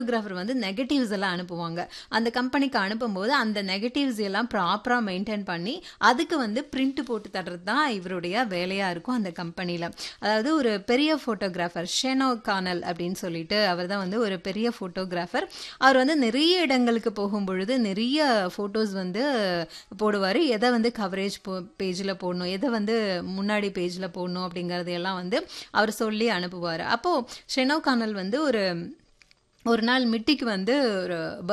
photographer வந்து negatives எல்லாம் அனுப்புவாங்க அந்த கம்பெனிக்கு அனுப்பும்போது அந்த நெகட்டிவ்ஸ் எல்லாம் ப்ராப்பராக மெயின்டைன் பண்ணி அதுக்கு வந்து பிரிண்ட் போட்டு தர்றது தான் இவருடைய வேலையாக இருக்கும் அந்த கம்பெனியில் அதாவது ஒரு பெரிய ஃபோட்டோகிராஃபர் ஷெனோ கானல் அப்படின்னு சொல்லிட்டு அவர் தான் வந்து ஒரு பெரிய ஃபோட்டோகிராஃபர் அவர் வந்து நிறைய இடங்களுக்கு போகும் பொழுது நிறைய ஃபோட்டோஸ் வந்து போடுவார் எதை வந்து கவரேஜ் போ பேஜில் போடணும் எதை வந்து முன்னாடி பேஜில் போடணும் அப்படிங்கிறதையெல்லாம் வந்து அவர் சொல்லி அனுப்புவார் அப்போது ஷெனோ கானல் வந்து ஒரு ஒரு நாள் மிட்டிக்கு வந்து ஒரு